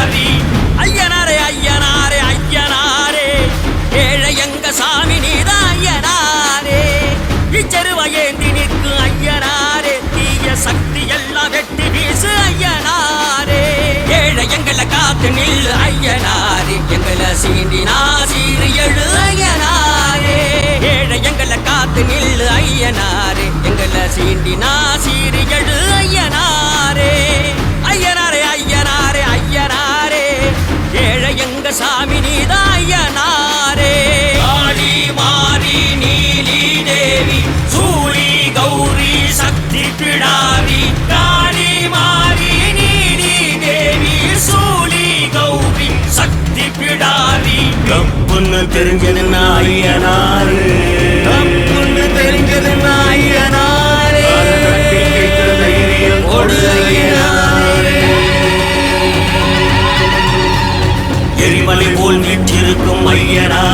பிடாரி ஐயனாரே ஐயனாரே ஐயனாரே ஏழை எங்க சாமி நீதான் ஐயனாரே இச்செருவ ஏந்தி நிற்கும் ஐயனாரே தீய சக்தி எல்லாம் வெட்டி வீசு ஐயனாரே ஏழை எங்களை காத்து நில்லு ஐயனாரே எங்களை சீண்டி நாசீறு எழு ஐயனாரே ஏழை எங்களை காத்து நில்லு ஐயனாரே எங்களை சீண்டி நாசீறு எழு ஐயனாரே ஐயனாரே ஐயனாரே ஐயனாரே ஏழை எங்க சாமி நீதான் ஐயனாரே காளி மாரி நீலி தேவி சூரி கௌரி சக்தி பிடாரி காளி மாரி நீலி தேவி சூலி கௌரி சக்தி பிடாரி தப்புன்னு தெரிஞ்சது ஐயனாரு தப்புன்னு தெரிஞ்சது ஐயனாரே அதை தட்டி கேட்கிற தைரியம் கொடு ஐயனாரே எரிமலை போல் வீற்றிருக்கும் ஐயனார்